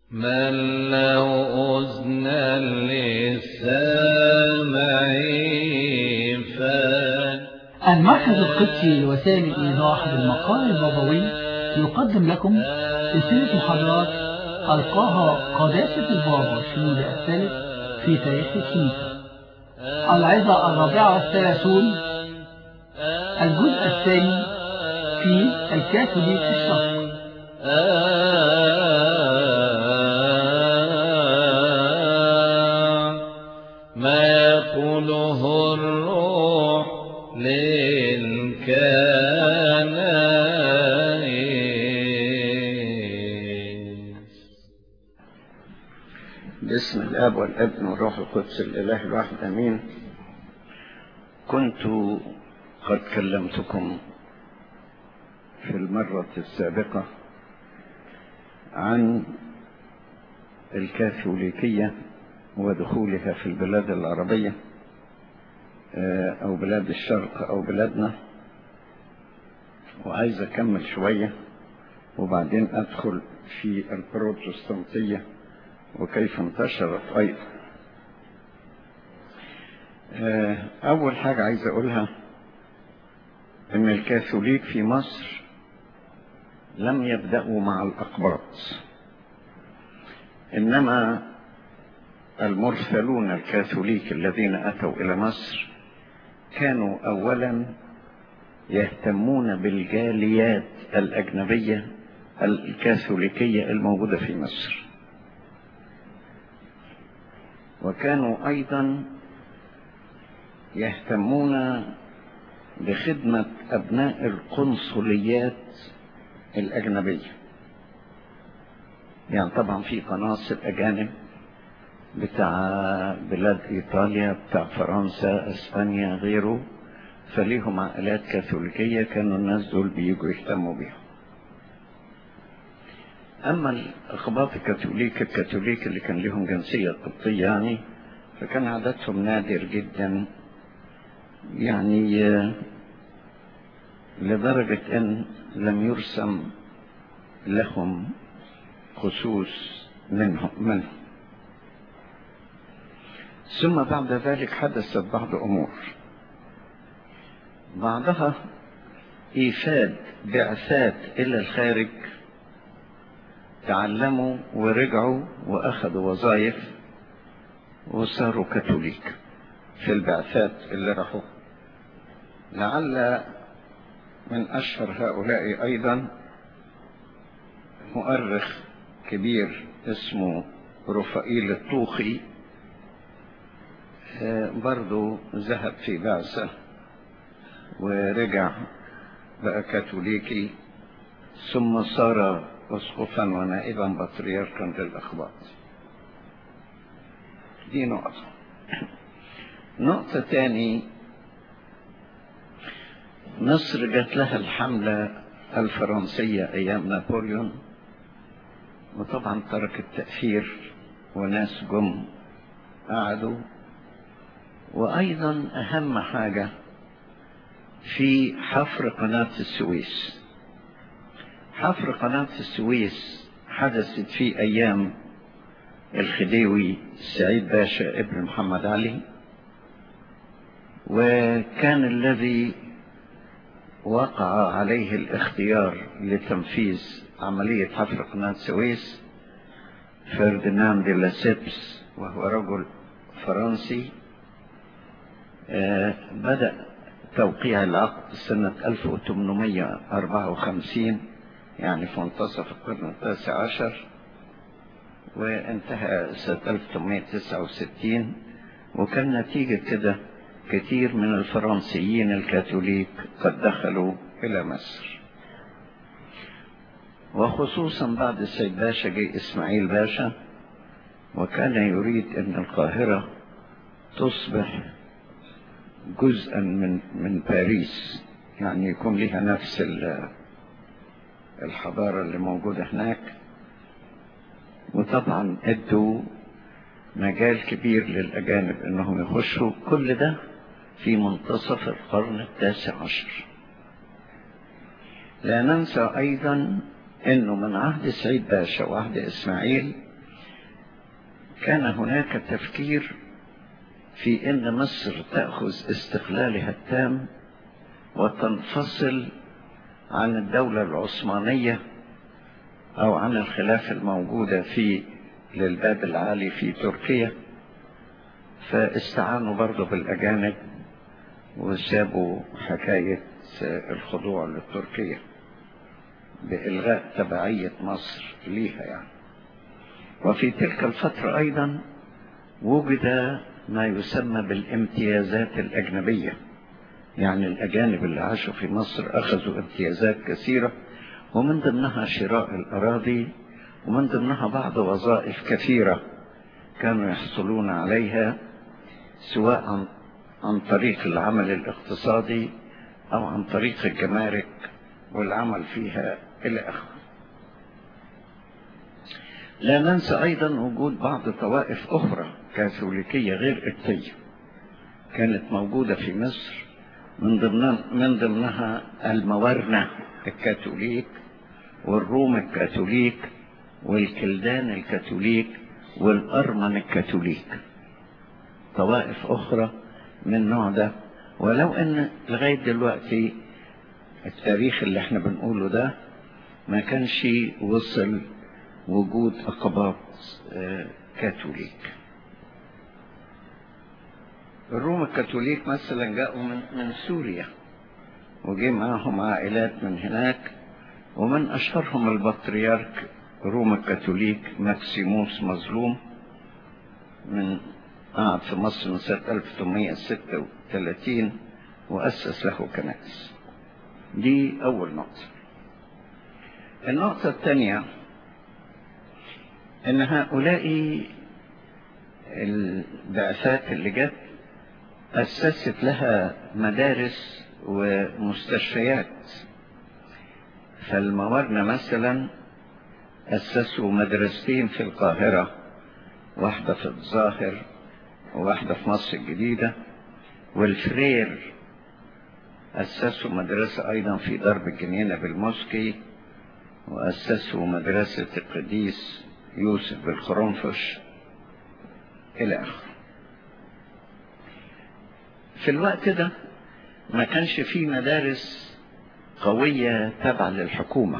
من له أذن للسامع فان المركز القدسي لوسائل الإيضاح بالمقال البابوي يقدم لكم سلسلة محاضرات ألقاها قداسة البابا شنود الثالث في تاريخ الكنيسة العظة الرابعة والثلاثون الجزء الثاني في الكاثوليك الشرق ما يقوله الروح للكنائس باسم الاب والابن والروح القدس الاله الواحد امين كنت قد كلمتكم في المره السابقه عن الكاثوليكيه ودخولها في البلاد العربيه او بلاد الشرق او بلادنا وعايز اكمل شويه وبعدين ادخل في البروتستانتيه وكيف انتشرت أيضا أول حاجة عايز أقولها إن الكاثوليك في مصر لم يبدأوا مع الأقباط إنما المرسلون الكاثوليك الذين أتوا إلى مصر كانوا أولا يهتمون بالجاليات الأجنبية الكاثوليكية الموجودة في مصر وكانوا أيضا يهتمون بخدمة أبناء القنصليات الأجنبية يعني طبعا في قناصل أجانب بتاع بلاد إيطاليا بتاع فرنسا أسبانيا غيره فليهم عائلات كاثوليكية كانوا الناس دول بيجوا يهتموا بيهم أما الأخباط الكاثوليك الكاثوليك اللي كان لهم جنسية قبطية يعني فكان عددهم نادر جدا يعني لدرجة أن لم يرسم لهم خصوص منهم منهم ثم بعد ذلك حدثت بعض أمور بعضها إيفاد بعثات إلى الخارج تعلموا ورجعوا واخذوا وظائف وصاروا كاثوليك في البعثات اللي راحوا لعل من اشهر هؤلاء ايضا مؤرخ كبير اسمه رفائيل الطوخي برضو ذهب في بعثة ورجع بقى كاثوليكي ثم صار اسقفا ونائبا بطريركا للاخبار دي نقطة نقطة تاني مصر جات لها الحملة الفرنسية أيام نابليون وطبعا ترك التأثير وناس جم قعدوا وأيضا أهم حاجة في حفر قناة السويس حفر قناة السويس حدثت في أيام الخديوي سعيد باشا ابن محمد علي وكان الذي وقع عليه الاختيار لتنفيذ عملية حفر قناة السويس فرديناند دي لاسيبس وهو رجل فرنسي بدأ توقيع العقد سنة 1854 يعني في منتصف القرن التاسع عشر وانتهى سنة 1869 وكان نتيجة كده كثير من الفرنسيين الكاثوليك قد دخلوا إلى مصر وخصوصا بعد السيد باشا جه إسماعيل باشا وكان يريد أن القاهرة تصبح جزءا من من باريس يعني يكون لها نفس الحضارة اللي موجودة هناك وطبعا ادوا مجال كبير للأجانب انهم يخشوا كل ده في منتصف القرن التاسع عشر لا ننسى أيضا أنه من عهد سعيد باشا وعهد إسماعيل كان هناك تفكير في ان مصر تأخذ استقلالها التام وتنفصل عن الدولة العثمانية او عن الخلافة الموجودة في للباب العالي في تركيا فاستعانوا برضه بالاجانب وسابوا حكاية الخضوع للتركية بإلغاء تبعية مصر ليها يعني وفي تلك الفترة أيضا وجد ما يسمى بالامتيازات الأجنبية يعني الأجانب اللي عاشوا في مصر أخذوا امتيازات كثيرة ومن ضمنها شراء الأراضي ومن ضمنها بعض وظائف كثيرة كانوا يحصلون عليها سواء عن, عن طريق العمل الاقتصادي أو عن طريق الجمارك والعمل فيها إلى آخره لا ننسى أيضا وجود بعض طوائف أخرى كاثوليكية غير قبطية كانت موجودة في مصر من ضمن من ضمنها الموارنة الكاثوليك والروم الكاثوليك والكلدان الكاثوليك والأرمن الكاثوليك طوائف أخرى من النوع ده ولو أن لغاية دلوقتي التاريخ اللي احنا بنقوله ده ما كانش وصل وجود أقباط كاثوليك الروم الكاثوليك مثلا جاءوا من, من سوريا وجي معهم عائلات من هناك ومن أشهرهم البطريرك روم الكاثوليك ماكسيموس مظلوم من قعد في مصر من سنة 1836 وأسس له كنائس دي أول نقطة النقطة الثانية ان هؤلاء البعثات اللي جت اسست لها مدارس ومستشفيات فالموارنة مثلا اسسوا مدرستين في القاهرة واحدة في الظاهر وواحدة في مصر الجديدة والفرير أسسوا مدرسة أيضا في درب الجنينة بالموسكي وأسسوا مدرسة القديس يوسف بالخرنفش إلى آخره في الوقت ده ما كانش في مدارس قوية تابعة للحكومة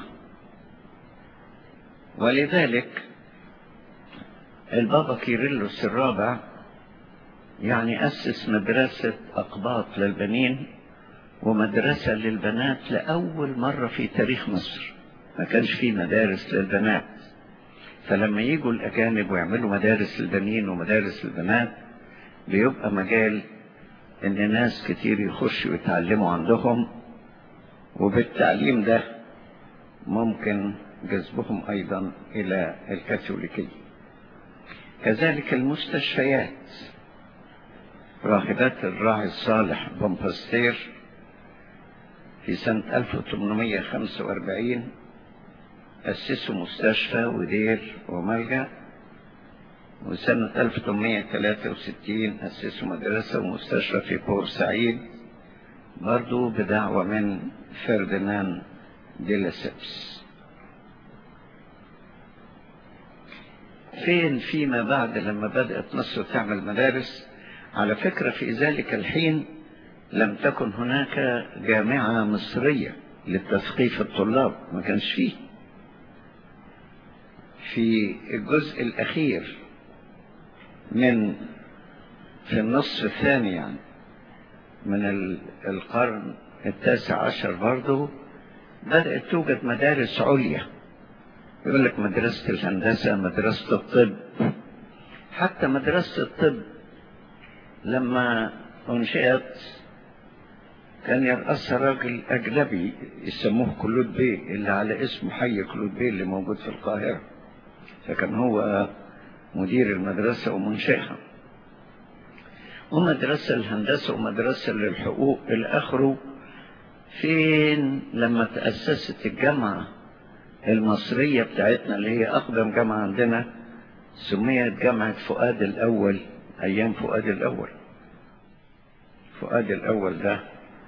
ولذلك البابا كيرلس الرابع يعني أسس مدرسة أقباط للبنين ومدرسة للبنات لأول مرة في تاريخ مصر ما كانش في مدارس للبنات فلما يجوا الأجانب ويعملوا مدارس للبنين ومدارس للبنات بيبقى مجال إن ناس كتير يخشوا يتعلموا عندهم وبالتعليم ده ممكن جذبهم أيضا إلى الكاثوليكية كذلك المستشفيات راهبات الراعي الصالح بومباستير في سنة 1845 أسسوا مستشفى ودير وملجأ وسنة 1863 أسسوا مدرسة ومستشفى في بورسعيد برضو بدعوة من فرديناند ديلاسيبس فين فيما بعد لما بدأت مصر تعمل مدارس على فكرة في ذلك الحين لم تكن هناك جامعة مصرية لتثقيف الطلاب ما كانش فيه في الجزء الأخير من في النصف الثاني يعني من القرن التاسع عشر برضه بدأت توجد مدارس عليا يقول لك مدرسة الهندسة مدرسة الطب حتى مدرسة الطب لما أنشئت كان يرأسها راجل أجنبي يسموه كلود بيه اللي على اسم حي كلود بيه اللي موجود في القاهرة فكان هو مدير المدرسة ومنشئها ومدرسة الهندسة ومدرسة للحقوق إلى آخره فين لما تأسست الجامعة المصرية بتاعتنا اللي هي أقدم جامعة عندنا سميت جامعة فؤاد الأول أيام فؤاد الأول فؤاد الأول ده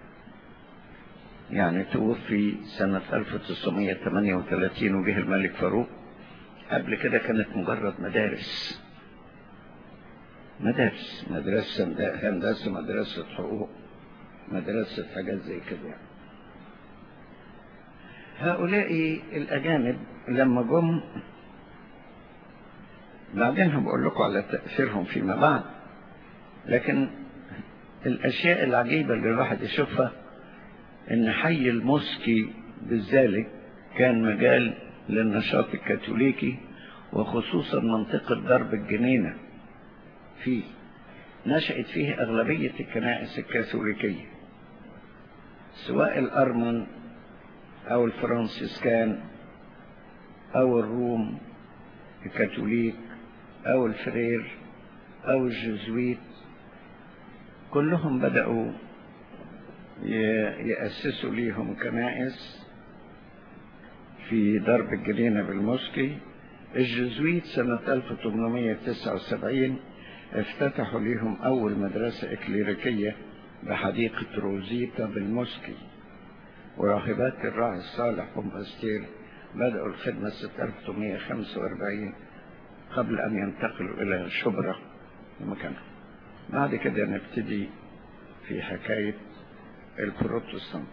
يعني توفي سنة 1938 وجه الملك فاروق قبل كده كانت مجرد مدارس مدارس مدرسة هندسة مدرسة حقوق مدرسة حاجات زي كده يعني. هؤلاء الأجانب لما جم بعدين هبقول لكم على تأثيرهم فيما بعد لكن الأشياء العجيبة اللي الواحد يشوفها إن حي الموسكي بالذات كان مجال للنشاط الكاثوليكي وخصوصا منطقة درب الجنينة فيه نشأت فيه أغلبية الكنائس الكاثوليكية سواء الأرمن أو الفرنسيسكان أو الروم الكاثوليك أو الفرير أو الجزويت كلهم بدأوا يأسسوا ليهم كنائس في درب الجنينة بالموسكي الجزويت سنة 1879 افتتحوا ليهم أول مدرسة إكليريكية بحديقة روزيتا بالموسكي وراهبات الراعي الصالح بومباستير بدأوا الخدمة سنة 1845 قبل أن ينتقلوا إلى شبرا مكانهم بعد كده نبتدي في حكاية البروتستانت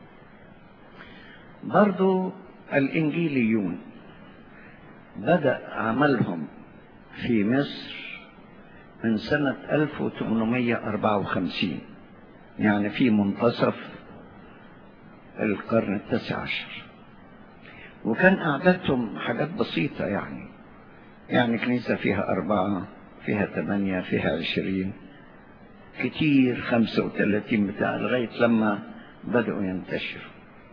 برضو الإنجيليون بدأ عملهم في مصر من سنة 1854 يعني في منتصف القرن التاسع عشر وكان أعدادهم حاجات بسيطة يعني يعني كنيسة فيها أربعة فيها ثمانية فيها عشرين كتير خمسة وثلاثين بتاع لغاية لما بدأوا ينتشروا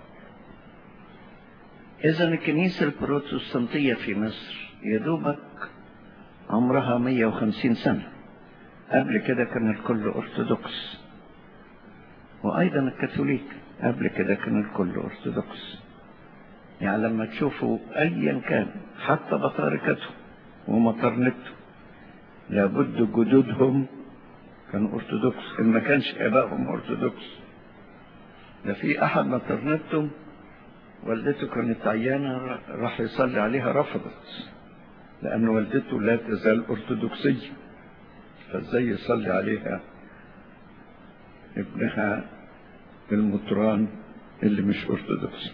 إذا الكنيسة البروتستانتية في مصر يدوبك عمرها 150 سنة قبل كده كان الكل أرثوذكس وأيضا الكاثوليك قبل كده كان الكل أرثوذكس يعني لما تشوفوا أيا كان حتى بطاركتهم ومطرنتهم لابد جدودهم كانوا أرثوذكس إن ما كانش آبائهم أرثوذكس ده في أحد مطرنتهم والدته كانت عيانة راح يصلي عليها رفضت لأن والدته لا تزال أرثوذكسية فازاي يصلي عليها ابنها المطران اللي مش أرثوذكس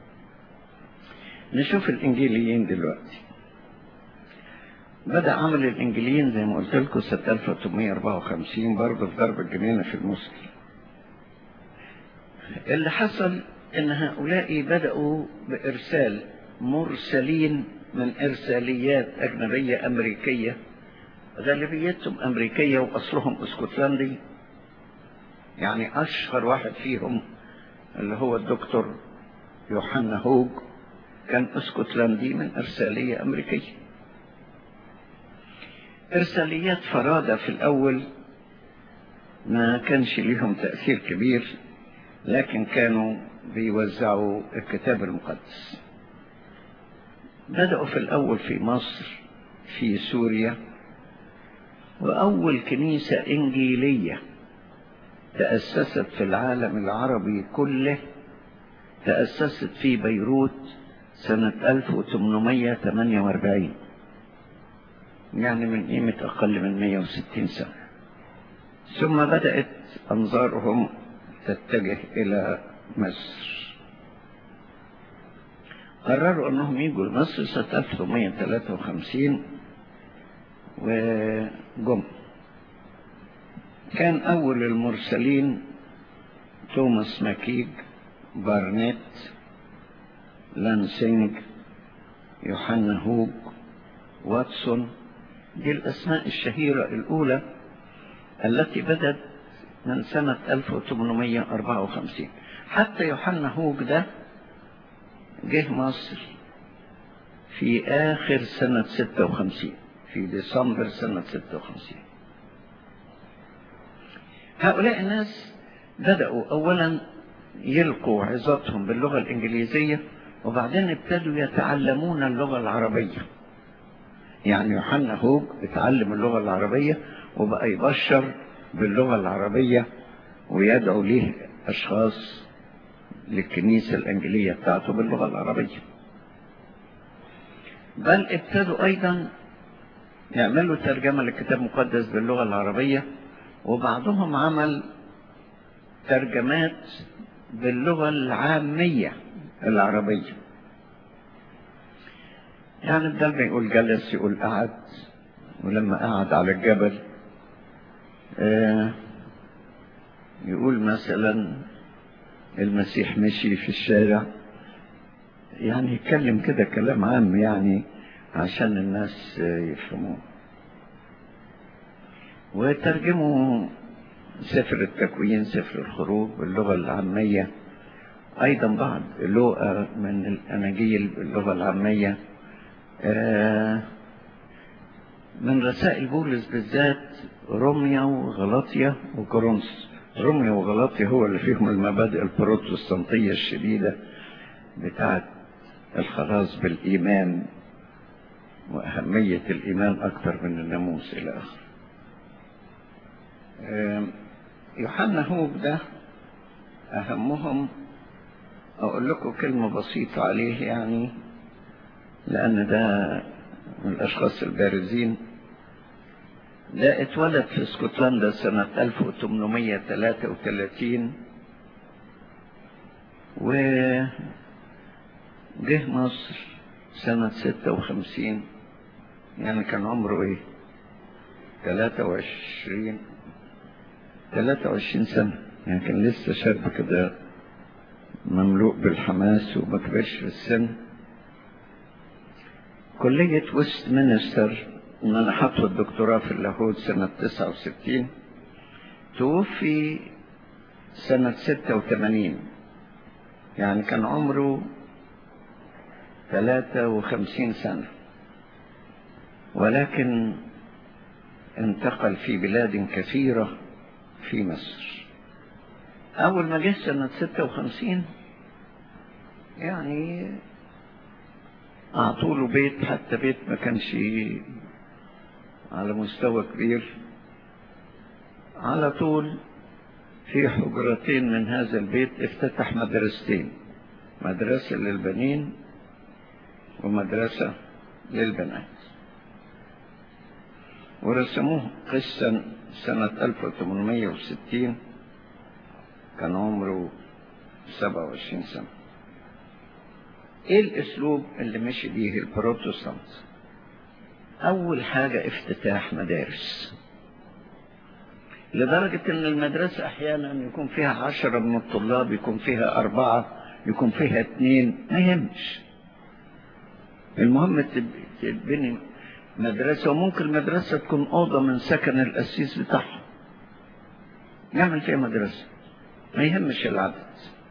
نشوف الإنجيليين دلوقتي بدأ عمل الإنجيليين زي ما قلت لكم سنة 1854 برضه في درب الجنينة في الموسكي اللي حصل إن هؤلاء بدأوا بإرسال مرسلين من إرساليات أجنبية أمريكية غالبيتهم أمريكية وأصلهم اسكتلندي يعني أشهر واحد فيهم اللي هو الدكتور يوحنا هوج كان اسكتلندي من إرسالية أمريكية إرساليات فرادة في الأول ما كانش ليهم تأثير كبير لكن كانوا بيوزعوا الكتاب المقدس بدأوا في الأول في مصر في سوريا وأول كنيسة إنجيلية تأسست في العالم العربي كله تأسست في بيروت سنة 1848 يعني من قيمة أقل من 160 سنة ثم بدأت أنظارهم تتجه إلى مصر قرروا أنهم يجوا لمصر سنة 1853 وجم كان أول المرسلين توماس ماكيج بارنيت لانسينج يوحنا هوج واتسون دي الأسماء الشهيرة الأولى التي بدت من سنة 1854 حتى يوحنا هوج ده جه مصر في آخر سنة 56 في ديسمبر سنة 56 هؤلاء الناس بدأوا أولا يلقوا عظاتهم باللغة الإنجليزية وبعدين ابتدوا يتعلمون اللغة العربية يعني يوحنا هوج اتعلم اللغة العربية وبقى يبشر باللغة العربية ويدعو ليه أشخاص للكنيسة الإنجيلية بتاعته باللغة العربية بل ابتدوا أيضا يعملوا ترجمة للكتاب المقدس باللغة العربية وبعضهم عمل ترجمات باللغة العامية العربية يعني بدل ما يقول جلس يقول قعد ولما قعد على الجبل آه يقول مثلا المسيح مشي في الشارع يعني يتكلم كده كلام عام يعني عشان الناس يفهموه وترجموا سفر التكوين سفر الخروج باللغة العامية أيضا بعض لغة من الأناجيل باللغة العامية من رسائل بولس بالذات روميا وغلاطيا وكورنثوس روميا وغلاطيا هو اللي فيهم المبادئ البروتستانتية الشديدة بتاعت الخلاص بالإيمان وأهمية الإيمان أكثر من الناموس إلى آخره يوحنا هوب ده أهمهم أقول لكم كلمة بسيطة عليه يعني لأن ده من الأشخاص البارزين ده اتولد في اسكتلندا سنة 1833 وجه مصر سنة 56 يعني كان عمره ايه 23 23 سنة يعني كان لسه شاب كده مملوء بالحماس وما كبرش في السن كلية ويست مينستر ان انا حاطه الدكتوراه في اللاهوت سنة 69 توفي سنة 86 يعني كان عمره 53 سنة ولكن انتقل في بلاد كثيرة في مصر أول ما جه سنة 56 يعني أعطوا له بيت حتى بيت ما كانش على مستوى كبير على طول في حجرتين من هذا البيت افتتح مدرستين مدرسة للبنين ومدرسة للبنات ورسموه قسا سنة 1860 كان عمره 27 سنة ايه الاسلوب اللي مشي بيه البروتستانت اول حاجة افتتاح مدارس لدرجة ان المدرسة احيانا يكون فيها عشرة من الطلاب يكون فيها اربعة يكون فيها اثنين ما يهمش المهم تبني مدرسة وممكن المدرسة تكون أوضة من سكن القسيس بتاعها نعمل فيها مدرسة ما يهمش العدد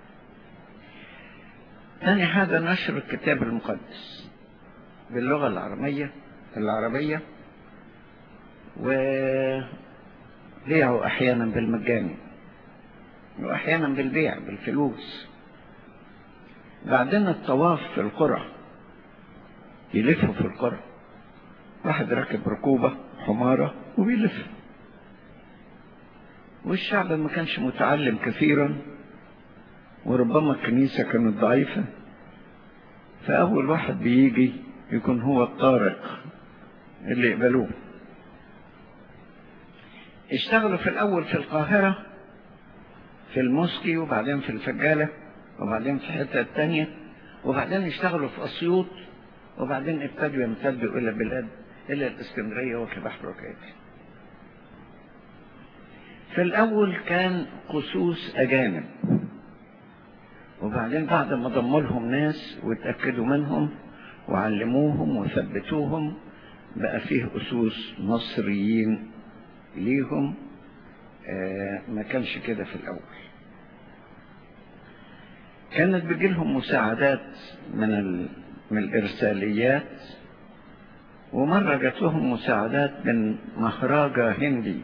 ثاني حاجة نشر الكتاب المقدس باللغة العربية العربية وبيعه أحيانا بالمجاني وأحيانا بالبيع بالفلوس بعدين الطواف في القرى يلفوا في القرى واحد راكب ركوبة حمارة وبيلف والشعب ما كانش متعلم كثيرا وربما الكنيسة كانت ضعيفة فأول واحد بيجي يكون هو الطارق اللي يقبلوه اشتغلوا في الأول في القاهرة في الموسكي وبعدين في الفجالة وبعدين في حتة تانية وبعدين اشتغلوا في أسيوط وبعدين ابتدوا يمتدوا إلى بلاد إلى الإسكندرية وكبحر وكيتي في الأول كان قصوص أجانب وبعدين بعد ما ضموا لهم ناس واتأكدوا منهم وعلموهم وثبتوهم بقى فيه أسوس مصريين ليهم آه ما كانش كده في الأول كانت بيجيلهم مساعدات من ال... من الإرساليات ومرة جات لهم مساعدات من مهراجة هندي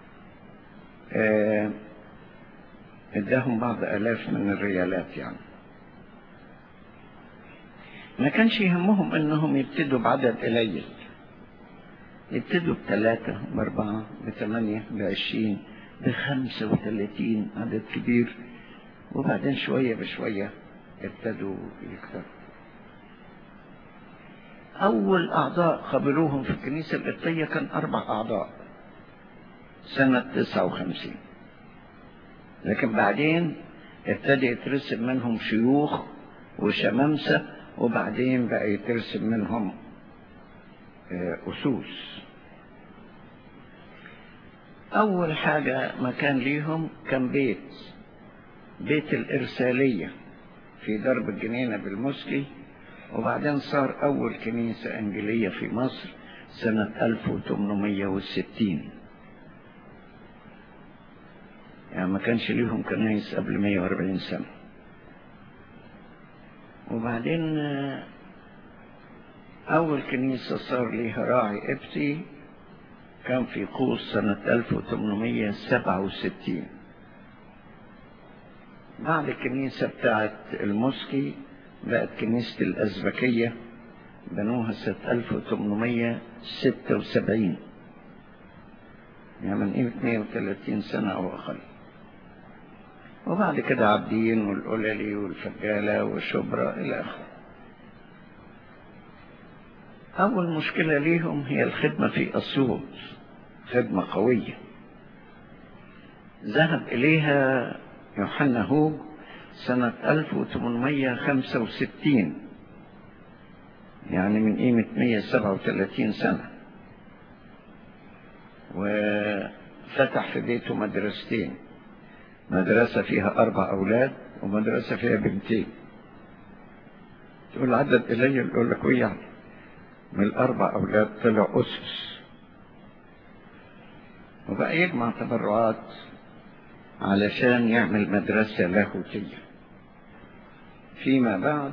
آه اداهم بعض آلاف من الريالات يعني ما كانش يهمهم انهم يبتدوا بعدد قليل يبتدوا بثلاثة بأربعة بثمانية بعشرين بخمسة وثلاثين عدد كبير وبعدين شوية بشوية ابتدوا يكتروا أول أعضاء قبلوهم في الكنيسة القبطية كان أربع أعضاء سنة 59 لكن بعدين ابتدى يترسم منهم شيوخ وشمامسة وبعدين بقى يترسم منهم آه، أسوس أول حاجة مكان ليهم كان بيت بيت الإرسالية في درب الجنينة بالمسلي وبعدين صار أول كنيسة إنجيلية في مصر سنة 1860 يعني ما كانش ليهم كنايس قبل 140 سنة وبعدين آه، أول كنيسة صار ليها راعي قبطي كان في قوس سنة 1867 بعد الكنيسة بتاعت المسكي بقت كنيسة الأزبكية بنوها سنة 1876 يعني من قيمة 130 سنة أو أقل وبعد كده عابدين والقللي والفجالة والشبرا إلى آخره أول مشكلة ليهم هي الخدمة في أسيوط خدمة قوية ذهب إليها يوحنا هوج سنة 1865 يعني من قيمة 137 سنة وفتح في بيته مدرستين مدرسة فيها أربع أولاد ومدرسة فيها بنتين تقول عدد قليل يقول لك ويعني من الأربع أولاد طلع أسس وبقى يجمع تبرعات علشان يعمل مدرسة لاهوتية فيما بعد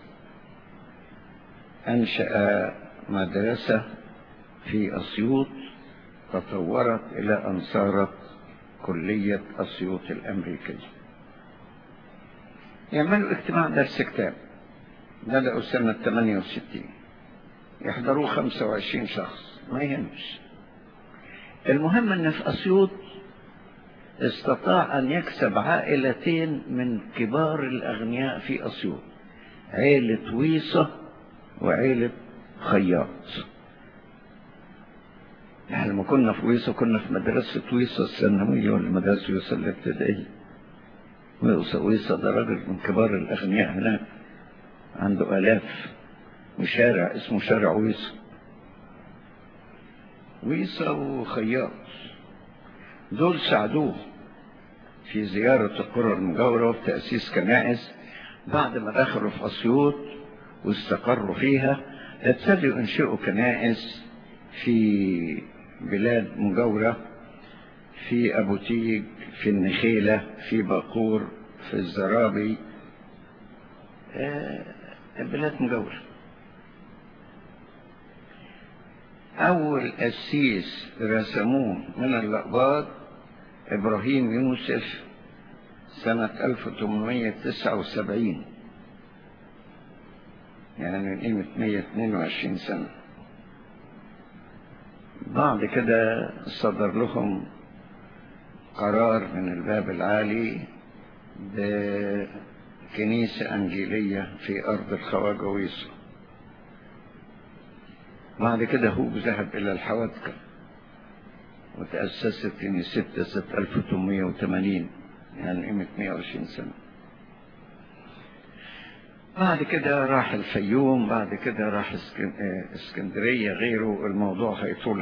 أنشأ مدرسة في أسيوط تطورت إلى أن صارت كلية أسيوط الأمريكية يعملوا اجتماع درس كتاب بدأوا سنة 68 يحضروا 25 شخص ما يهمش المهم ان في اسيوط استطاع ان يكسب عائلتين من كبار الاغنياء في اسيوط عيلة ويصة وعيلة خياط يعني لما كنا في ويصة كنا في مدرسة ويصة الثانوية ولا مدرسة ويصة الابتدائية ويصة ويصة ده راجل من كبار الأغنياء هناك عنده آلاف وشارع اسمه شارع ويصة ويصة وخياط دول ساعدوه في زيارة القرى المجاورة وفي تأسيس كنائس بعد ما دخلوا في أسيوط واستقروا فيها ابتدوا ينشئوا كنائس في بلاد مجاورة في أبو تيج في النخيلة في باقور في الزرابي آه، بلاد مجاورة أول قسيس رسموه من اللقباط إبراهيم يوسف سنة 1879 يعني من قيمة 122 سنة بعد كده صدر لهم قرار من الباب العالي بكنيسة أنجيلية في أرض الخواجة ويصر بعد كده هو ذهب إلى الحوادكة وتأسست كنيستها سنة 1880 يعني قيمة 120 سنة بعد كده راح الفيوم بعد كده راح اسكن- آه، اسكندرية غيره الموضوع هيطول